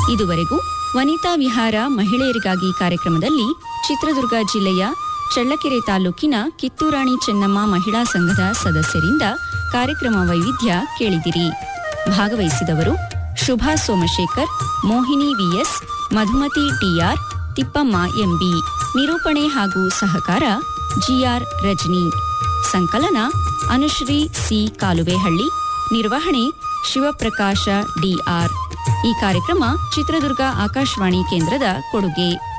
ಇದುವರೆಗೂ ವನಿತಾ ವಿಹಾರ ಮಹಿಳೆಯರಿಗಾಗಿ ಕಾರ್ಯಕ್ರಮದಲ್ಲಿ ಚಿತ್ರದುರ್ಗ ಜಿಲ್ಲೆಯ ಚಳ್ಳಕೆರೆ ತಾಲೂಕಿನ ಕಿತ್ತೂರಾಣಿ ಚೆನ್ನಮ್ಮ ಮಹಿಳಾ ಸಂಘದ ಸದಸ್ಯರಿಂದ ಕಾರ್ಯಕ್ರಮ ವೈವಿಧ್ಯ ಕೇಳಿದಿರಿ ಭಾಗವಹಿಸಿದವರು Shubha Somashekhar Mohini VS Madhumathi TR Thippamma MB ನಿರೂಪಣೆ ಹಾಗೂ ಸಹಕಾರ ಜಿಆರ್ ರಜನಿ ಸಂಕಲನ ಅನುಶ್ರೀ ಸಿ ಕಾಲುವೆಹಳ್ಳಿ ನಿರ್ವಹಣೆ ಶಿವಪ್ರಕಾಶ ಡಿಆರ್ ಈ ಕಾರ್ಯಕ್ರಮ ಚಿತ್ರದುರ್ಗ ಆಕಾಶವಾಣಿ ಕೇಂದ್ರದ ಕೊಡುಗೆ